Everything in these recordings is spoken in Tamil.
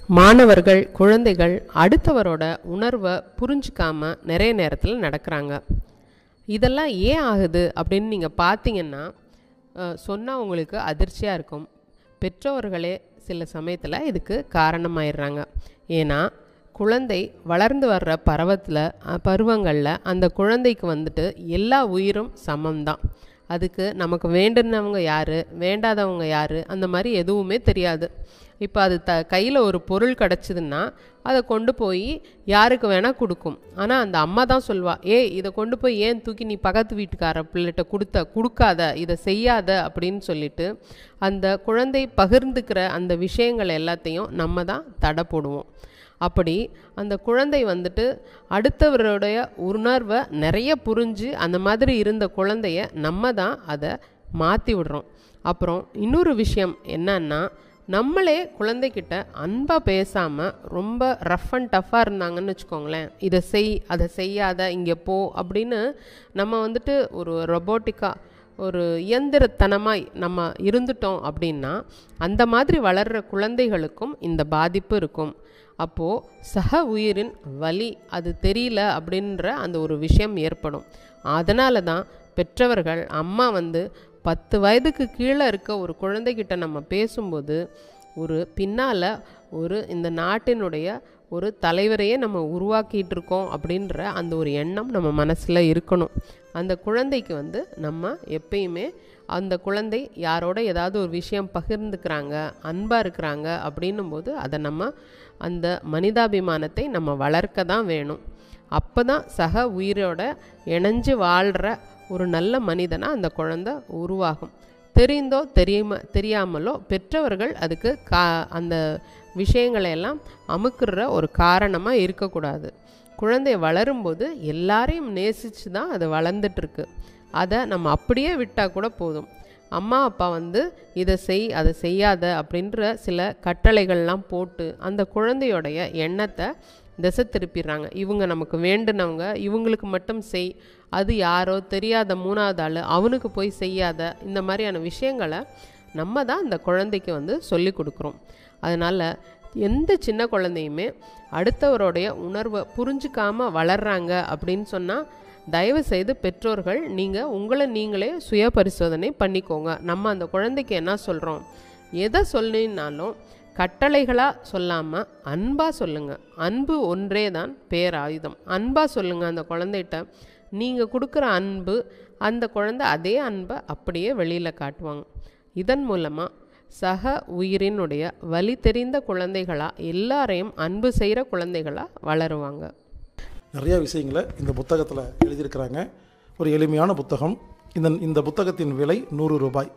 மாணவர்கள் குழந்தைகள் அடுத்தவரோட உணர்வை புரிஞ்சிக்காம நிறைய நேரத்தில் நடக்கிறாங்க இதெல்லாம் ஏன் ஆகுது அப்படின்னு நீங்கள் பார்த்தீங்கன்னா சொன்னால் உங்களுக்கு அதிர்ச்சியாக இருக்கும் பெற்றோர்களே சில சமயத்தில் இதுக்கு காரணமாயிடுறாங்க ஏன்னா குழந்தை வளர்ந்து வர்ற பருவத்தில் பருவங்களில் அந்த குழந்தைக்கு வந்துட்டு எல்லா உயிரும் சமம்தான் அதுக்கு நமக்கு வேண்டுனவங்க யார் வேண்டாதவங்க யார் அந்த மாதிரி எதுவுமே தெரியாது இப்போ அது த கையில் ஒரு பொருள் கிடச்சிதுன்னா அதை கொண்டு போய் யாருக்கு வேணால் கொடுக்கும் ஆனால் அந்த அம்மா தான் சொல்வா ஏ இதை கொண்டு போய் ஏன் தூக்கி நீ பக்கத்து வீட்டுக்கார பிள்ளைகிட்ட கொடுத்த கொடுக்காத இதை செய்யாத அப்படின்னு சொல்லிட்டு அந்த குழந்தை பகிர்ந்துக்கிற அந்த விஷயங்கள் எல்லாத்தையும் நம்ம தான் தடை போடுவோம் அப்படி அந்த குழந்தை வந்துட்டு அடுத்தவருடைய உணர்வை நிறைய புரிஞ்சு அந்த மாதிரி இருந்த குழந்தைய நம்ம தான் அதை மாற்றி விடுறோம் அப்புறம் இன்னொரு விஷயம் என்னன்னா நம்மளே குழந்தைகிட்ட அன்பாக பேசாமல் ரொம்ப ரஃப் அண்ட் டஃப்பாக இருந்தாங்கன்னு வச்சுக்கோங்களேன் இதை செய் அதை செய்யாத இங்கே போ அப்படின்னு நம்ம வந்துட்டு ஒரு ரொபோட்டிக்காக ஒரு இயந்திரத்தனமாய் நம்ம இருந்துட்டோம் அப்படின்னா அந்த மாதிரி வளர்கிற குழந்தைகளுக்கும் இந்த பாதிப்பு இருக்கும் அப்போது சக உயிரின் வலி அது தெரியல அப்படின்ற அந்த ஒரு விஷயம் ஏற்படும் அதனால தான் பெற்றவர்கள் அம்மா வந்து பத்து வயதுக்கு கீழே இருக்க ஒரு குழந்தைகிட்ட நம்ம பேசும்போது ஒரு பின்னால் ஒரு இந்த நாட்டினுடைய ஒரு தலைவரையே நம்ம உருவாக்கிட்டு இருக்கோம் அப்படின்ற அந்த ஒரு எண்ணம் நம்ம மனசில் இருக்கணும் அந்த குழந்தைக்கு வந்து நம்ம எப்பயுமே அந்த குழந்தை யாரோட ஏதாவது ஒரு விஷயம் பகிர்ந்துக்கிறாங்க அன்பாக இருக்கிறாங்க அப்படின்னும் போது அதை நம்ம அந்த மனிதாபிமானத்தை நம்ம வளர்க்க தான் வேணும் அப்போ தான் சக உயிரோட இணைஞ்சு வாழ்கிற ஒரு நல்ல மனிதனாக அந்த குழந்தை உருவாகும் தெரிந்தோ தெரியாம தெரியாமலோ பெற்றவர்கள் அதுக்கு கா அந்த விஷயங்களை எல்லாம் அமுக்குற ஒரு காரணமாக இருக்கக்கூடாது குழந்தை வளரும்போது எல்லாரையும் நேசித்து தான் அது வளர்ந்துட்டுருக்கு அதை நம்ம அப்படியே விட்டால் கூட போதும் அம்மா அப்பா வந்து இதை செய் அதை செய்யாத அப்படின்ற சில கட்டளைகள்லாம் போட்டு அந்த குழந்தையோடைய எண்ணத்தை திசை திருப்பிடுறாங்க இவங்க நமக்கு வேண்டுனவங்க இவங்களுக்கு மட்டும் செய் அது யாரோ தெரியாத மூணாவது ஆள் அவனுக்கு போய் செய்யாத இந்த மாதிரியான விஷயங்களை நம்ம தான் அந்த குழந்தைக்கு வந்து சொல்லி கொடுக்குறோம் அதனால் எந்த சின்ன குழந்தையுமே அடுத்தவருடைய உணர்வை புரிஞ்சுக்காமல் வளர்கிறாங்க அப்படின்னு சொன்னால் தயவு செய்து பெற்றோர்கள் நீங்கள் உங்களை நீங்களே சுய பரிசோதனை பண்ணிக்கோங்க நம்ம அந்த குழந்தைக்கு என்ன சொல்கிறோம் எதை சொல்லினாலும் கட்டளைகளாக சொல்லாமல் அன்பாக சொல்லுங்கள் அன்பு ஒன்றே தான் பேராயுதம் அன்பாக சொல்லுங்கள் அந்த குழந்தைகிட்ட நீங்கள் கொடுக்குற அன்பு அந்த குழந்தை அதே அன்பை அப்படியே வெளியில் காட்டுவாங்க இதன் மூலமாக சக உயிரினுடைய வழி தெரிந்த குழந்தைகளாக எல்லாரையும் அன்பு செய்கிற குழந்தைகளாக வளருவாங்க நிறைய விஷயங்களை இந்த புத்தகத்தில் எழுதியிருக்கிறாங்க ஒரு எளிமையான புத்தகம் இந்த இந்த புத்தகத்தின் விலை நூறு ரூபாய்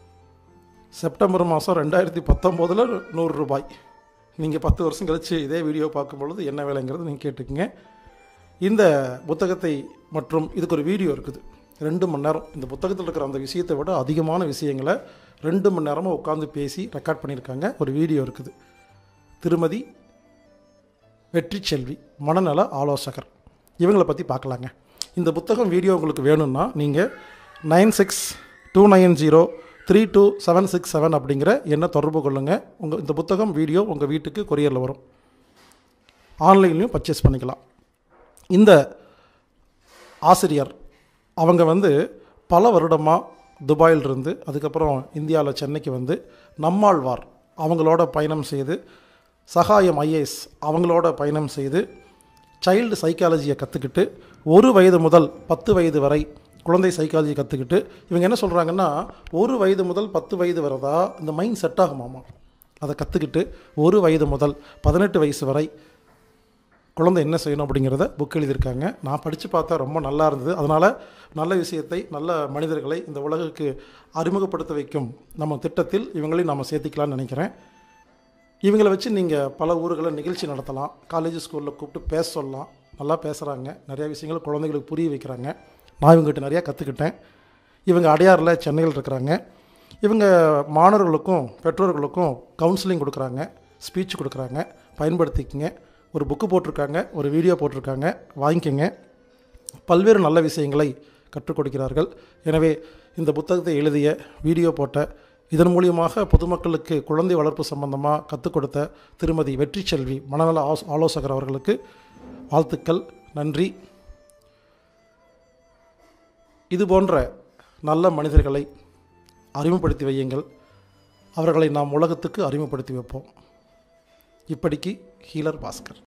செப்டம்பர் மாதம் ரெண்டாயிரத்தி பத்தொம்போதில் நூறு ரூபாய் நீங்கள் பத்து வருஷம் கழித்து இதே வீடியோ பார்க்கும் பொழுது என்ன விலைங்கிறது நீங்கள் கேட்டுக்குங்க இந்த புத்தகத்தை மற்றும் இதுக்கு ஒரு வீடியோ இருக்குது ரெண்டு மணி நேரம் இந்த புத்தகத்தில் இருக்கிற அந்த விஷயத்தை விட அதிகமான விஷயங்களை ரெண்டு மணி நேரமாக உட்காந்து பேசி ரெக்கார்ட் பண்ணியிருக்காங்க ஒரு வீடியோ இருக்குது திருமதி வெற்றி செல்வி மனநல ஆலோசகர் இவங்களை பற்றி பார்க்கலாங்க இந்த புத்தகம் வீடியோ உங்களுக்கு வேணும்னா நீங்கள் nine six two nine zero three two seven six seven அப்படிங்கிற எண்ணை தொடர்பு கொள்ளுங்கள் உங்கள் இந்த புத்தகம் வீடியோ உங்கள் வீட்டுக்கு கொரியரில் வரும் ஆன்லைன்லையும் பர்ச்சேஸ் பண்ணிக்கலாம் இந்த ஆசிரியர் அவங்க வந்து பல வருடமாக துபாயிலிருந்து அதுக்கப்புறம் இந்தியாவில் சென்னைக்கு வந்து நம்மாழ்வார் அவங்களோட பயணம் செய்து சகாயம் ஐஏஎஸ் அவங்களோட பயணம் செய்து சைல்டு சைக்காலஜியை கற்றுக்கிட்டு ஒரு வயது முதல் பத்து வயது வரை குழந்தை சைக்காலஜி கற்றுக்கிட்டு இவங்க என்ன சொல்கிறாங்கன்னா ஒரு வயது முதல் பத்து வயது வரை தான் இந்த மைண்ட் செட் ஆகுமாமா அதை கற்றுக்கிட்டு ஒரு வயது முதல் பதினெட்டு வயசு வரை குழந்தை என்ன செய்யணும் அப்படிங்கிறத புக் எழுதியிருக்காங்க நான் படித்து பார்த்தா ரொம்ப நல்லா இருந்தது அதனால் நல்ல விஷயத்தை நல்ல மனிதர்களை இந்த உலகுக்கு அறிமுகப்படுத்த வைக்கும் நம்ம திட்டத்தில் இவங்களையும் நம்ம சேர்த்திக்கலாம்னு நினைக்கிறேன் இவங்களை வச்சு நீங்கள் பல ஊர்களில் நிகழ்ச்சி நடத்தலாம் காலேஜ் ஸ்கூலில் கூப்பிட்டு பேச சொல்லலாம் நல்லா பேசுகிறாங்க நிறையா விஷயங்கள் குழந்தைங்களுக்கு புரிய வைக்கிறாங்க நான் இவங்ககிட்ட நிறையா கற்றுக்கிட்டேன் இவங்க அடையாறில் சென்னையில் இருக்கிறாங்க இவங்க மாணவர்களுக்கும் பெற்றோர்களுக்கும் கவுன்சிலிங் கொடுக்குறாங்க ஸ்பீச் கொடுக்குறாங்க பயன்படுத்திக்கங்க ஒரு புக்கு போட்டிருக்காங்க ஒரு வீடியோ போட்டிருக்காங்க வாங்கிக்கோங்க பல்வேறு நல்ல விஷயங்களை கற்றுக் கொடுக்கிறார்கள் எனவே இந்த புத்தகத்தை எழுதிய வீடியோ போட்ட இதன் மூலியமாக பொதுமக்களுக்கு குழந்தை வளர்ப்பு சம்பந்தமாக கற்றுக் கொடுத்த திருமதி வெற்றி செல்வி மனநல ஆஸ் ஆலோசகர் அவர்களுக்கு வாழ்த்துக்கள் நன்றி இது போன்ற நல்ல மனிதர்களை அறிமுகப்படுத்தி வையுங்கள் அவர்களை நாம் உலகத்துக்கு அறிமுகப்படுத்தி வைப்போம் இப்படிக்கு ஹீலர் பாஸ்கர்